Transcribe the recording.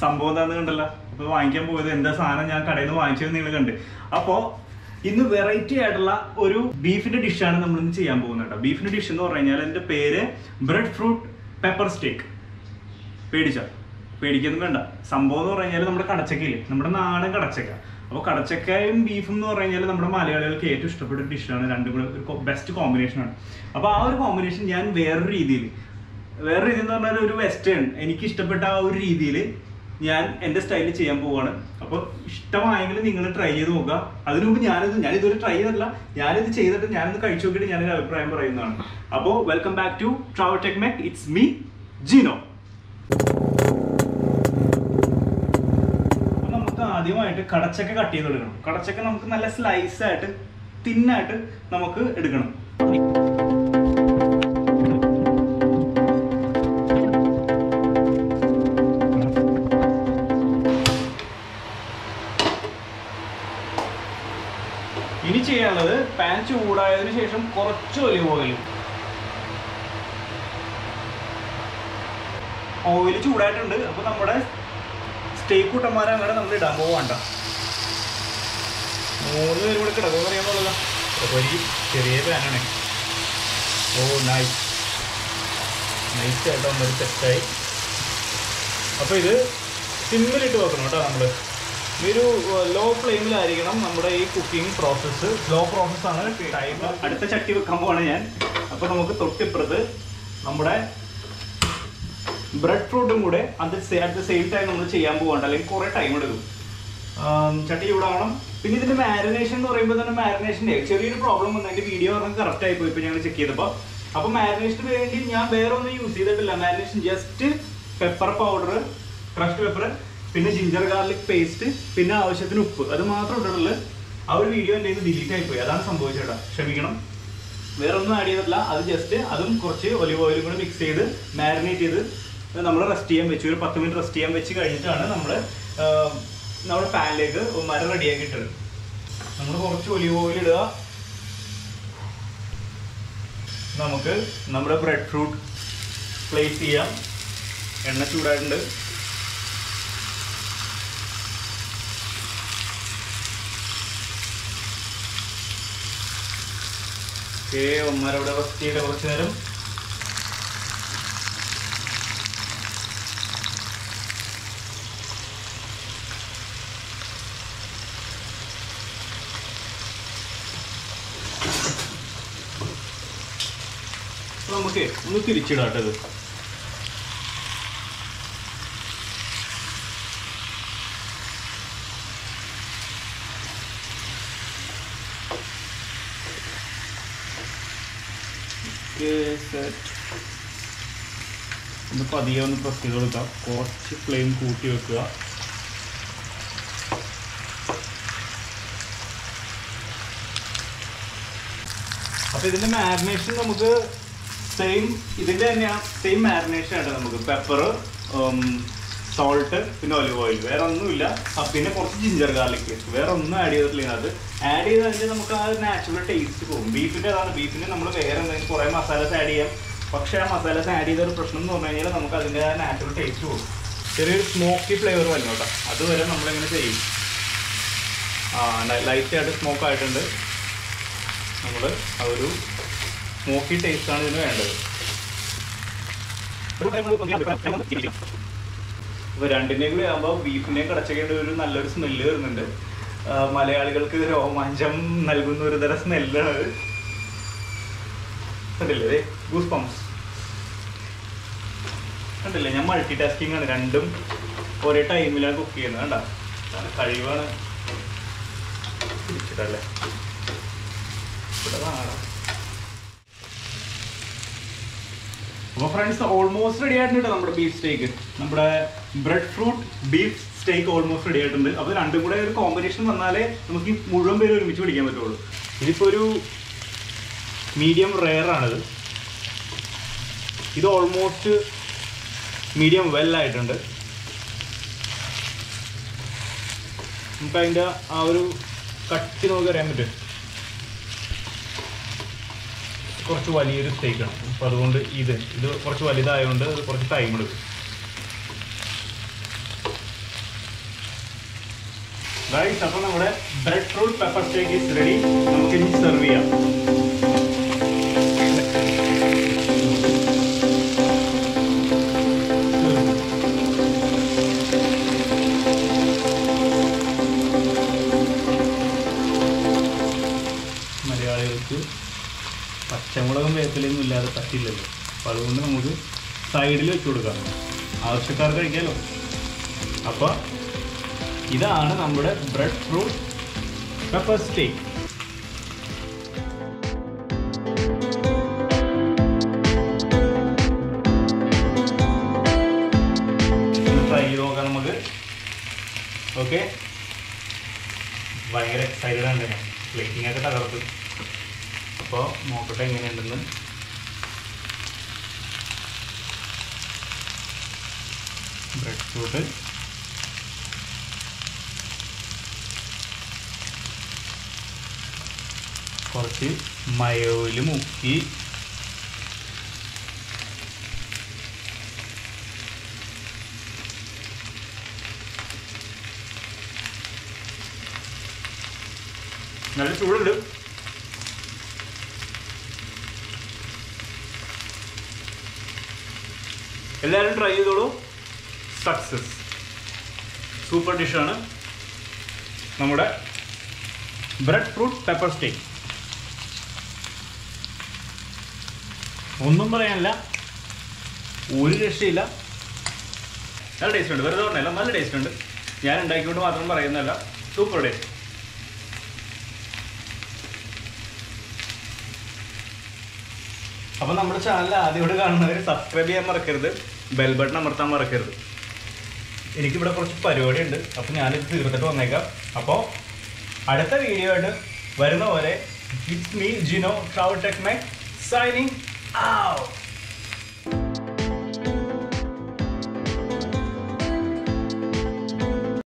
സംഭവം എന്താണെന്ന് കണ്ടല്ലോ അപ്പോൾ വാങ്ങിക്കാൻ പോയത് എന്താ സാധനം ഞാൻ കടയിൽ നിന്ന് വാങ്ങിച്ചത് നിങ്ങൾ കണ്ട് അപ്പോൾ ഇന്ന് വെറൈറ്റി ആയിട്ടുള്ള ഒരു ബീഫിന്റെ ഡിഷാണ് നമ്മൾ ഇന്ന് ചെയ്യാൻ പോകുന്നത് കേട്ടോ ബീഫിന്റെ ഡിഷ് എന്ന് പറഞ്ഞു കഴിഞ്ഞാൽ അതിന്റെ പേര് ബ്രെഡ് ഫ്രൂട്ട് പെപ്പർ സ്റ്റേക്ക് പേടിച്ച പേടിക്കൊന്നും വേണ്ട സംഭവം എന്ന് പറഞ്ഞു കഴിഞ്ഞാൽ നമ്മുടെ കടച്ചക്കയില്ലേ നമ്മുടെ നാടൻ കടച്ചക്ക അപ്പോൾ കടച്ചക്കയും ബീഫും എന്ന് പറഞ്ഞു കഴിഞ്ഞാൽ നമ്മുടെ മലയാളികൾക്ക് ഏറ്റവും ഇഷ്ടപ്പെട്ട ഡിഷാണ് രണ്ടും കൂടെ ഒരു ബെസ്റ്റ് കോമ്പിനേഷൻ ആണ് അപ്പോൾ ആ ഒരു കോമ്പിനേഷൻ ഞാൻ വേറൊരു രീതിയിൽ വേറെ രീതി എന്ന് പറഞ്ഞാൽ ഒരു വെസ്റ്റേൺ എനിക്ക് ഇഷ്ടപ്പെട്ട ആ ഒരു രീതിയിൽ ഞാൻ എൻ്റെ സ്റ്റൈലിൽ ചെയ്യാൻ പോവാണ് അപ്പോൾ ഇഷ്ടമായെങ്കിൽ നിങ്ങൾ ട്രൈ ചെയ്ത് നോക്കുക അതിനു മുമ്പ് ഞാനിത് ഞാൻ ഇതുവരെ ട്രൈ ചെയ്തിട്ടില്ല ഞാനിത് ചെയ്തിട്ട് ഞാനിത് കഴിച്ചു നോക്കിയിട്ട് ഞാനൊരു അഭിപ്രായം പറയുന്നതാണ് അപ്പോൾ welcome back to travel tech mech it's me Jino അപ്പൊ നമുക്ക് ആദ്യമായിട്ട് കടച്ചക്ക കട്ട് ചെയ്ത് എടുക്കണം കടച്ചക്ക നമുക്ക് നല്ല സ്ലൈസ് ആയിട്ട് തിന്നായിട്ട് നമുക്ക് എടുക്കണം ഇനി ചെയ്യാനുള്ളത് പാൻ ചൂടായതിനു ശേഷം കുറച്ച് ഒലിവ് ഓയിൽ ഓയിൽ ചൂടായിട്ടുണ്ട് അപ്പൊ നമ്മുടെ സ്റ്റേക്ക് കൂട്ടന്മാരെ അങ്ങനെ നമ്മൾ ഇടാൻ പോവാണ്ട മൂന്ന് പേരും കൂടെ കിടക്കുമെന്ന് അറിയാന്നുള്ളതാ ഒരു ചെറിയ പാനാണ് ഓ നൈസ് നൈസ് ആയിട്ട് ഒന്നൊരു സെറ്റായി അപ്പോൾ ഇത് സിമ്മിലിട്ട് വെക്കണം കേട്ടോ നമ്മൾ ഒരു ലോ ഫ്ലെയിമിലായിരിക്കണം നമ്മുടെ ഈ കുക്കിംഗ് പ്രോസസ്സ് ലോ പ്രോസസ്സാണ് ടൈം അടുത്ത ചട്ടി വെക്കാൻ പോവാണ് ഞാൻ അപ്പോൾ നമുക്ക് തൊട്ടിപ്പുറത്ത് നമ്മുടെ ബ്രെഡ് ഫ്രൂട്ടും കൂടെ അത് അറ്റ് ദ സെയിം ടൈം നമ്മൾ ചെയ്യാൻ പോകണ്ട അല്ലെങ്കിൽ കുറേ ടൈം എടുക്കും ആം, ചട്ടി ചൂടാവണം പിന്നെ ഇതിന്റെ മാരിനേഷൻ എന്ന് പറയുമ്പോൾ തന്നെ മാരിനേഷൻ്റെ ചെറിയൊരു പ്രോബ്ലം വന്നു അതിന്റെ വീഡിയോ പറഞ്ഞാൽ കറക്റ്റ് ആയി പോയി ഇപ്പൊ ഞങ്ങൾ ചെക്ക് ചെയ്തപ്പോൾ അപ്പൊ മാരിനേഷന് വേണ്ടി ഞാൻ വേറെ ഒന്നും യൂസ് ചെയ്തിട്ടില്ല marination just pepper powder crushed pepper പിന്നെ ജിഞ്ചർ ഗാർലിക് പേസ്റ്റ് പിന്നെ ആവശ്യത്തിന് ഉപ്പ് അത് മാത്രം ഇട്ടിട്ടുള്ളൂ ആ ഒരു വീഡിയോ എൻ്റെ ഡിലീറ്റ് ആയി പോയി അതാണ് സംഭവിച്ചേട്ടാ ക്ഷമിക്കണം വേറെ ഒന്നും ആഡ് ചെയ്തിട്ടില്ല അത് ജസ്റ്റ് അതും കുറച്ച് ഒലിവ് ഓയിലും കൂടെ മിക്സ് ചെയ്ത് മാരിനേറ്റ് ചെയ്ത് നമ്മൾ റെസ്റ്റ് ചെയ്യാൻ വെച്ചു ഒരു പത്ത് മിനിറ്റ് റെസ്റ്റ് ചെയ്യാൻ വെച്ച് കഴിഞ്ഞിട്ടാണ് നമ്മൾ നമ്മുടെ പാനിലേക്ക് മരം റെഡിയാക്കി ഇട്ടത് നമ്മൾ കുറച്ച് ഒലിവ് ഓയിൽ ഇടുക നമുക്ക് നമ്മുടെ ബ്രെഡ് ഫ്രൂട്ട് പ്ലേസ് ചെയ്യാം എണ്ണ ചൂടായിട്ടുണ്ട് ഓക്കെ ഒന്നരവിടെ റെസ്റ്റ് ചെയ്ത് കുറച്ച് നേരം അപ്പൊ നമുക്ക് ഒന്ന് തിരിച്ചിടാട്ടെ ഇത് ഒന്ന് പതിയെ ഒന്ന് പ്രസ് ചെയ്ത് കൊടുക്കാം കുറച്ച് ഫ്ലെയിം കൂട്ടി വെക്കുക അപ്പൊ ഇതിന്റെ മാരിനേഷൻ നമുക്ക് സെയിം ഇതിന്റെ തന്നെയാണ് സെയിം മാരിനേഷൻ ആണ് നമുക്ക് പെപ്പർ സോൾട്ട് പിന്നെ ഒലിവ് ഓയിൽ വേറെ ഒന്നുമില്ല ആ, പിന്നെ കുറച്ച് ജിഞ്ചർ ഗാർലിക് പേസ്റ്റ് വേറെ ഒന്നും ആഡ് ചെയ്തിട്ടില്ല അത് ആഡ് ചെയ്ത് കഴിഞ്ഞാൽ നമുക്ക് ആ നാച്ചുറൽ ടേസ്റ്റ് പോകും ബീഫിന്റെ അതാണ് ബീഫിന് നമ്മൾ വേറെ എന്തെങ്കിലും കുറേ മസാലാസ് ആഡ് ചെയ്യാം പക്ഷേ ആ മസാലാസ് ആഡ് ചെയ്ത ഒരു പ്രശ്നം എന്ന് പറഞ്ഞു കഴിഞ്ഞാൽ നമുക്ക് അതിൻ്റെ ആ നാച്ചുറൽ ടേസ്റ്റ് പോകും ചെറിയൊരു സ്മോക്കി ഫ്ലേവർ വന്നു കേട്ടോ അതുവരെ നമ്മളിങ്ങനെ ചെയ്യും ആ ലൈറ്റ് ആയിട്ട് സ്മോക്ക് ആയിട്ടുണ്ട് നമ്മൾ ആ ഒരു സ്മോക്കി ടേസ്റ്റ് ആണ് ഇതിന് വേണ്ടത് അപ്പൊ രണ്ടിന്റെയും കൂടി ആകുമ്പോൾ ബീഫിനെയും കടച്ചക്കയുടെ ഒരു നല്ലൊരു സ്മെല്ല് വരുന്നുണ്ട് ആ, മലയാളികൾക്ക് രോമാഞ്ചം നൽകുന്ന ഒരു തരം സ്മെല്ലാണ് അത് കണ്ടില്ലേ ഗൂസ് പംസ് കണ്ടില്ലേ ഞാൻ മൾട്ടി ടാസ്കിങ് ആണ് രണ്ടും ഒരേ ടൈമിലാണ് കുക്ക് ചെയ്യുന്നത് കണ്ട അതാണ് കഴിവാണ് പിടിച്ചിട്ടല്ലേ ഇവിടെ കാണാം അപ്പോൾ ഫ്രണ്ട്സ് ഓൾമോസ്റ്റ് റെഡി ആയിട്ടുണ്ട് നമ്മുടെ ബീഫ് സ്റ്റേക്ക് നമ്മുടെ breadfruit beef steak almost ready ആയിട്ടുണ്ട് അപ്പോൾ രണ്ടും കൂടെ ഒരു കോമ്പിനേഷൻ വന്നാലേ നമുക്ക് ഈ മുഴുവൻ പേര് ഒരുമിച്ച് പിടിക്കാൻ പറ്റുള്ളൂ ഇതിപ്പോൾ ഒരു മീഡിയം റെയർ ആണിത് ഇത് ഓൾമോസ്റ്റ് മീഡിയം വെൽ ആയിട്ടുണ്ട് നമുക്ക് അതിൻ്റെ ആ ഒരു കട്ടി നമുക്ക് അറിയാൻ പറ്റും കുറച്ച് വലിയൊരു സ്റ്റേക്കാണ് അപ്പോൾ അതുകൊണ്ട് ഇത് ഇത് കുറച്ച് വലുതായതുകൊണ്ട് അത് കുറച്ച് ടൈം എടുക്കും ഗൈസ് അപ്പോൾ നമ്മുടെ breadfruit pepper steak is ready നമുക്ക് ഇനി സെർവ് ചെയ്യാം മലയാളികൾക്ക് പച്ചമുളകും വേപ്പിലൊന്നും ഇല്ലാതെ പറ്റില്ലല്ലോ അപ്പം അതുകൊണ്ട് നമുക്ക് സൈഡിൽ വെച്ച് കൊടുക്കാം ആവശ്യക്കാർക്ക് കഴിക്കാമല്ലോ അപ്പോൾ ഇതാണ് നമ്മുടെ breadfruit pepper steak try ചെയ്ത് നോക്കാം നമുക്ക് ഓക്കെ ഭയങ്കര എക്സൈറ്റഡ് ആണ് ഞാൻ പ്ലേറ്റിംഗ് ഒക്കെ തകർത്ത് അപ്പോൾ നോക്കട്ടെ എങ്ങനെയുണ്ടെന്ന് ബ്രെഡ് ഫ്രൂട്ട് കുറച്ച് മയോയിൽ മുക്കി നല്ല ചൂടുണ്ട് എല്ലാവരും ട്രൈ ചെയ്തോളൂ സക്സസ് സൂപ്പർ ഡിഷാണ് നമ്മുടെ ബ്രെഡ് ഫ്രൂട്ട് പെപ്പർ സ്റ്റേക്ക് ഒന്നും പറയാനില്ല ഒരു രക്ഷയില്ല നല്ല ടേസ്റ്റ് ഉണ്ട് വെറുതെ പറഞ്ഞല്ല നല്ല ടേസ്റ്റ് ഉണ്ട് ഞാൻ ഉണ്ടാക്കിക്കൊണ്ട് മാത്രം പറയുന്നതല്ല സൂപ്പർ ടേസ്റ്റ് അപ്പോൾ നമ്മുടെ ചാനൽ ആദ്യമായിട്ട് കാണുന്നവർ സബ്സ്ക്രൈബ് ചെയ്യാൻ മറക്കരുത് ബെൽ ബട്ടൺ അമർത്താൻ മറക്കരുത് എനിക്കിവിടെ കുറച്ച് പരിപാടി ഉണ്ട് അപ്പോൾ ഞാനിത് തീർത്തിട്ട് വന്നേക്കാം അപ്പോൾ അടുത്ത വീഡിയോ ആയിട്ട് വരുന്ന പോലെ it's me Jino travel tech my signing out